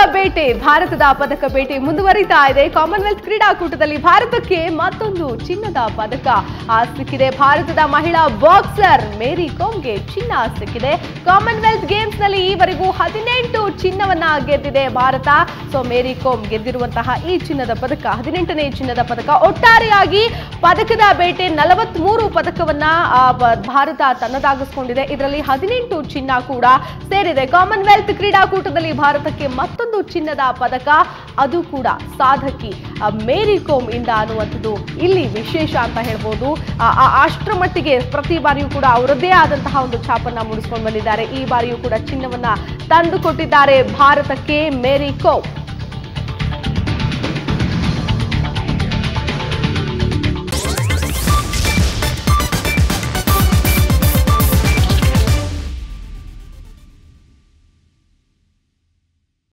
ಬೇಟೆ ಭಾರತದ ಪದಕ ಬೇಟೆ ಮುಂದುವರಿತಾ ಇದೆ ಕಾಮನ್ವೆಲ್ತ್ ಕ್ರೀಡಾಕೂಟದಲ್ಲಿ ಭಾರತಕ್ಕೆ ಮತ್ತೊಂದು ಚಿನ್ನದ ಪದಕ ಆ, ಸಿಕ್ಕಿದೆ ಭಾರತದ ಮಹಿಳಾ ಬಾಕ್ಸರ್ ಮೇರಿ ಕೋಮ್ಗೆ ಚಿನ್ನ ಸಿಕ್ಕಿದೆ ಕಾಮನ್ವೆಲ್ತ್ ಗೇಮ್ಸ್ ನಲ್ಲಿ ಈವರೆಗೂ ಹದಿನೆಂಟು ಚಿನ್ನವನ್ನ ಗೆದ್ದಿದೆ ಭಾರತ ಸೊ ಮೇರಿ ಕೋಮ್ ಗೆದ್ದಿರುವಂತಹ ಈ ಚಿನ್ನದ ಪದಕ ಹದಿನೆಂಟನೇ ಚಿನ್ನದ ಪದಕ ಒಟ್ಟಾರೆಯಾಗಿ ಪದಕದ ಬೇಟೆ ನಲವತ್ಮೂರು ಪದಕವನ್ನ ಆ, ಬ- ಭಾರತ ತನ್ನದಾಗಿಸ್ಕೊಂಡಿದೆ ಇದರಲ್ಲಿ ಹದಿನೆಂಟು ಚಿನ್ನ ಕೂಡ ಸೇರಿದೆ ಕಾಮನ್ವೆಲ್ತ್ ಕ್ರೀಡಾಕೂಟದಲ್ಲಿ ಭಾರತಕ್ಕೆ ಮತ್ತೊಂದು ಚಿನ್ನದ ಪದಕ ಅದು ಕೂಡ ಸಾಧಕಿ ಆ, ಮೇರಿ ಕೋಮ್ ಇಂದ ಅನ್ನುವಂಥದ್ದು ಇಲ್ಲಿ ವಿಶೇಷ ಅಂತ ಹೇಳ್ಬೋದು ಆ, ಆ- ಅಷ್ಟರ ಮಟ್ಟಿಗೆ ಪ್ರತಿ ಬಾರಿಯೂ ಕೂಡ ಅವರದ್ದೇ ಆದಂತಹ ಒಂದು ಛಾಪನ್ನ ಮೂಡಿಸ್ಕೊಂಡು ಬಂದಿದ್ದಾರೆ ಈ ಬಾರಿಯೂ ಕೂಡ ಚಿನ್ನವನ್ನ ತಂದು ಕೊಟ್ಟಿದ್ದಾರೆ ಭಾರತಕ್ಕೆ ಮೇರಿ ಕೋಮ್